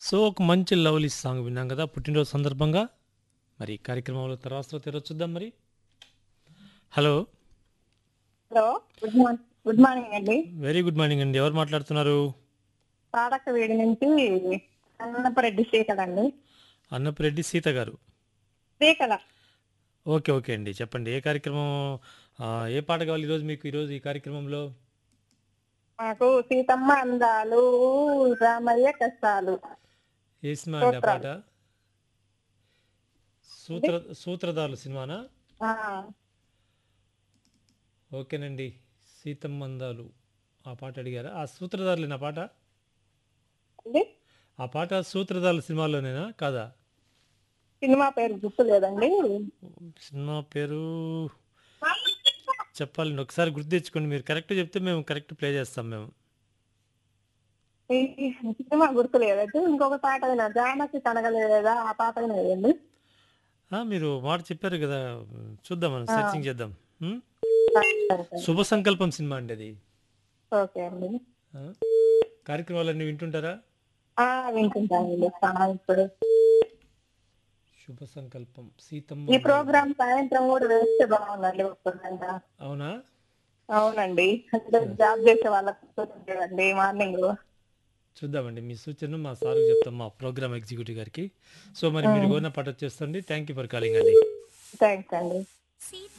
So ఒక మంచి lovely song విన్నాం కదా పుట్టినరోజు సందర్భంగా మరి ఈ కార్యక్రమంలో తర్వాత తెర చూద్దాం మరి hello hello good morning good morning అండి వెరీ గుడ్ మార్నింగ్ అండి ఎవరు మాట్లాడుతున్నారు పాడక వేడి నుంచి అన్నపరెడ్డి శ్రీకళ అండి అన్నపురెడ్డి సీత గారు శ్రీకళ ఓకే ఓకే అండి చెప్పండి ఏ కార్యక్రమం ఆ, ఏ పాట కావాలి ఈరోజు మీకు ఈరోజు ఈ కార్యక్రమంలో మాకు సీతమ్మ అందాలు రామయ్య కష్టాలు ఏ సినిమా అండి ఆ పాట సూత్ర సూత్రధారులు సినిమానా ఆ, ఓకేనండి సీతమ్మ అందాలు ఆ పాట అడిగారా ఆ సూత్రధారులేనా పాట అండి ఆ పాట సూత్రధారుల సినిమాలోనేనా కాదా సినిమా పేరు గుర్తు లేదండి సినిమా పేరు చెప్పాలండి ఒకసారి గుర్తు తెచ్చుకోండి మీరు కరెక్ట్ చెప్తే మేము కరెక్ట్ ప్లే చేస్తాం మేము ఈ సినిమా గుర్తు లేదండి ఇంకొక పాట అయినా జానకి కనగలేదా ఆ పాట అయినా వేయండి ఆ, మీరు మాట చెప్పారు కదా చూద్దాం మనం సెర్చింగ్ చేద్దాం ఉం? సరే, సరే. శుభ సంకల్పం సినిమా అండి అది ఓకే అండి ఆ? కార్యక్రమాలన్నీ వింటుంటారా ఆ వింటుంటానండి ఆ, ఇప్పుడు శుభ సంకల్పం ఈ సీతమ్మ ప్రోగ్రామ్ సాయంత్రం కూడా వేస్తే బాగుందండి వస్తుందంట అవునా అవునండి అంటే జాబ్ చేసే వాళ్ళకి వస్తుందండి మార్నింగ్ చూద్దామండి మీ సూచనను మా సార్కి చెప్తాం మా ప్రోగ్రామ్ ఎగ్జిక్యూటివ్ గారికి సో మరి మీరు కోరిన పాట వచ్చేస్తుంది థ్యాంక్ యూ ఫర్ కాలింగ్ అండి థ్యాంక్స్ అండి